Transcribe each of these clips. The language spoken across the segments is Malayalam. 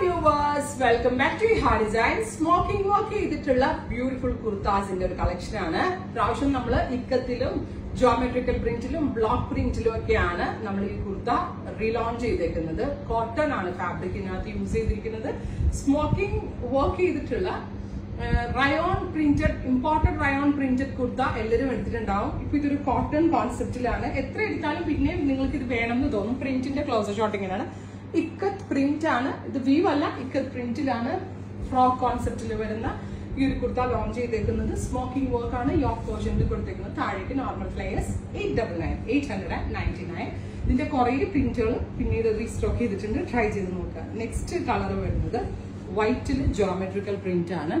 വ്യൂവേഴ്സ് വെൽക്കം ബാക്ക് ടു ഹാ ഡിസൈൻ സ്മോക്കിംഗ് വർക്ക് ചെയ്തിട്ടുള്ള ബ്യൂട്ടിഫുൾ കുർത്താസിന്റെ ഒരു കളക്ഷൻ ആണ് പ്രാവശ്യം നമ്മൾ ഇക്കത്തിലും ജോമെട്രിക്കൽ പ്രിന്റിലും ബ്ലോക്ക് പ്രിന്റിലും ഒക്കെയാണ് നമ്മൾ ഈ കുർത്ത റീലോഞ്ച് ചെയ്തേക്കുന്നത് കോട്ടൺ ആണ് ഫാബ്രിക്കിനകത്ത് യൂസ് ചെയ്തിരിക്കുന്നത് സ്മോക്കിംഗ് വർക്ക് ചെയ്തിട്ടുള്ള rayon printed imported rayon printed kurta എല്ലാവരും എടുത്തിട്ടുണ്ടാവും ഇപ്പൊ ഇതൊരു കോട്ടൺ കോൺസെപ്റ്റിലാണ് എത്ര എടുത്താലും പിന്നെയും നിങ്ങൾക്ക് ഇത് വേണമെന്ന് തോന്നും പ്രിന്റിന്റെ ക്ലോസർ ഷോട്ട് ഇങ്ങനെയാണ് ഇക്കത്ത് പ്രിന്റ് ആണ് ഇത് വീവ് അല്ല ഇക്കത്ത് പ്രിന്റിലാണ് ഫ്രോക്ക് കോൺസെപ്റ്റിൽ വരുന്ന ഈ ഒരു കുർത്ത ലോഞ്ച് ചെയ്തേക്കുന്നത് സ്മോക്കിംഗ് വർക്ക് ആണ് യോക്ക് പോർഷനിൽ കൊടുത്തേക്കുന്നത് താഴേക്ക് normal flares eight double nine eight hundred and ninety nine ഇതിന്റെ കുറേ പ്രിന്റുകൾ പിന്നീട് റീസ്റ്റോക്ക് ചെയ്തിട്ടുണ്ട് ട്രൈ ചെയ്ത് നോക്കുക നെക്സ്റ്റ് കളർ വരുന്നത് വൈറ്റിൽ ജോമെട്രിക്കൽ പ്രിന്റ് ആണ്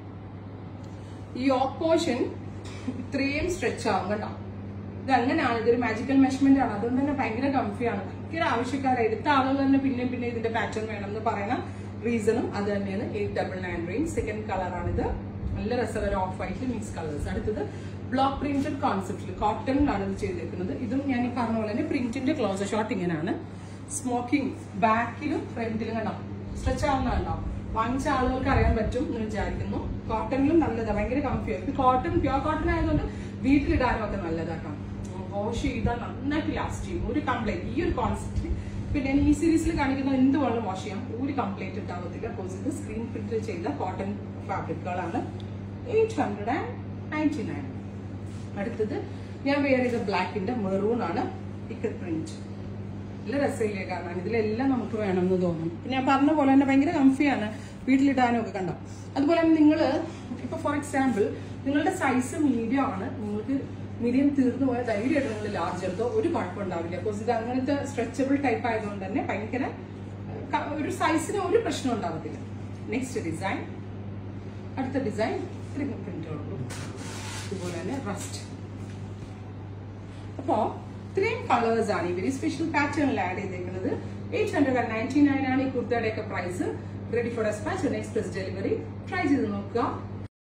ഈ യോക്ക് പോർഷൻ ഇത്രയും സ്ട്രെച്ച് ആവും കേട്ടോ ഇത് അങ്ങനെയാണ് ഇതൊരു മാജിക്കൽ മെഷർമെന്റ് ആണ് അതുകൊണ്ട് തന്നെ ഭയങ്കര കംഫിയാണ് ഭയങ്കര ആവശ്യക്കാരെ എടുത്ത ആളുകൾ തന്നെ പിന്നെ പിന്നെ ഇതിന്റെ പാറ്റേൺ വേണം എന്ന് പറയുന്ന റീസണും അത് തന്നെയാണ് eight double nine range second കളറാണിത് നല്ല രസകര ഓഫ് വൈറ്റിൽ മിക്സ് കളേഴ്സ് അടുത്തത് ബ്ലോക്ക് പ്രിന്റഡ് കോൺസെപ്റ്റിൽ കോട്ടണിലാണ് ഇത് ചെയ്തേക്കുന്നത് ഇതും ഞാൻ ഈ പറഞ്ഞ പോലെ തന്നെ പ്രിന്റിന്റെ ക്ലോസർ ഷോട്ട് ഇങ്ങനെയാണ് സ്മോക്കിംഗ് ബാക്കിലും ഫ്രണ്ടിലും കണ്ടോ സ്ട്രെച്ച് ആവുന്ന കണ്ടോ വാങ്ങിച്ച ആളുകൾക്ക് അറിയാൻ പറ്റും എന്ന് വിചാരിക്കുന്നു കോട്ടണിലും നല്ലതാണ് ഭയങ്കര കംഫിയാണ് ഇത് കോട്ടൺ പ്യുവർ കോട്ടൺ ആയതുകൊണ്ട് വീട്ടിലിടാനും ഒക്കെ നല്ലതാട്ടോ വാഷ് ചെയ്താൽ നന്നായിട്ട് ലാസ്റ്റ് ചെയ്യും ഒരു കംപ്ലൈന്റ് ഈ ഒരു കോൺസെപ്റ്റ് പിന്നെ ഈ സീരീസിൽ കാണിക്കുന്ന എന്ത് വേണം വാഷ് ചെയ്യാം ഒരു കംപ്ലൈന്റ് ഉണ്ടാവത്തില്ല ബിക്കോസ് ഇത് സ്ക്രീൻ പ്രിന്റ് ചെയ്ത കോട്ടൺ ഫാബ്രിക്കുകളാണ് eight hundred and ninety nine അടുത്തത് ഞാൻ വെയർ ചെയ്ത ബ്ലാക്കിന്റെ മെറൂൺ ആണ് ഇക്കത്ത് പ്രിന്റ് നല്ല രസമില്ലേ കാരണം ഇതിലെല്ലാം നമുക്ക് വേണമെന്ന് തോന്നും പിന്നെ ഞാൻ പറഞ്ഞ പോലെ തന്നെ ഭയങ്കര കംഫിയാണ് വീട്ടിലിടാനും ഒക്കെ കണ്ടോ അതുപോലെ തന്നെ നിങ്ങൾ ഇപ്പൊ ഫോർ എക്സാമ്പിൾ നിങ്ങളുടെ സൈസ് മീഡിയം ആണ് നിങ്ങൾക്ക് മീഡിയം തീർന്നു പോയ ധൈര്യമായിട്ട് നിങ്ങൾ ലാർജ് എടുത്തോ ഒരു കുഴപ്പമുണ്ടാവില്ല ബിക്കോസ് ഇത് അങ്ങനത്തെ സ്ട്രെച്ചബിൾ ടൈപ്പ് ആയതുകൊണ്ട് തന്നെ ഭയങ്കര ക- ഒരു സൈസിന് ഒരു പ്രശ്നം ഉണ്ടാവത്തില്ല നെക്സ്റ്റ് ഡിസൈൻ അടുത്ത ഡിസൈൻ ഇത്രയും പ്രിന്റുള്ളൂ ഇതുപോലെ തന്നെ റസ്റ്റ് അപ്പോ ഇത്രയും കളേഴ്സ് ആണ് ഇവര് സ്പെഷ്യൽ പാറ്റേണിൽ ആഡ് ചെയ്തേക്കുന്നത് eight hundred and ninety nine ആണ് ഈ കുർത്തയുടെ ഒക്കെ price ready for despatch next delivery try ചെയ്ത് നോക്കുക